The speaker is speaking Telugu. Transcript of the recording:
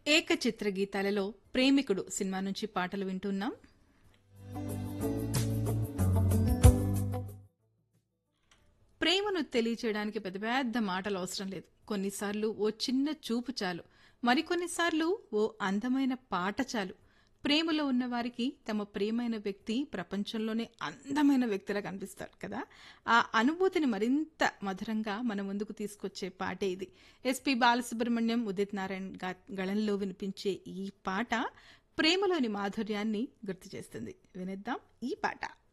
ఏకచిత్ర గీతాలలో ప్రేమికుడు సినిమా నుంచి పాటలు వింటున్నాం ప్రేమను తెలియచేయడానికి పెద్ద పెద్ద మాటలు అవసరం లేదు కొన్నిసార్లు ఓ చిన్న చూపు చాలు మరికొన్నిసార్లు ఓ అందమైన పాట చాలు ప్రేమలో ఉన్న వారికి తమ ప్రియమైన వ్యక్తి ప్రపంచంలోనే అందమైన వ్యక్తిలా కనిపిస్తారు కదా ఆ అనుభూతిని మరింత మధురంగా మన ముందుకు తీసుకొచ్చే పాటే ఇది ఎస్పి బాలసుబ్రహ్మణ్యం ఉదిత్ నారాయణ్ గా- గళంలో వినిపించే ఈ పాట ప్రేమలోని మాధుర్యాన్ని గుర్తు చేస్తుంది వినిద్దాం ఈ పాట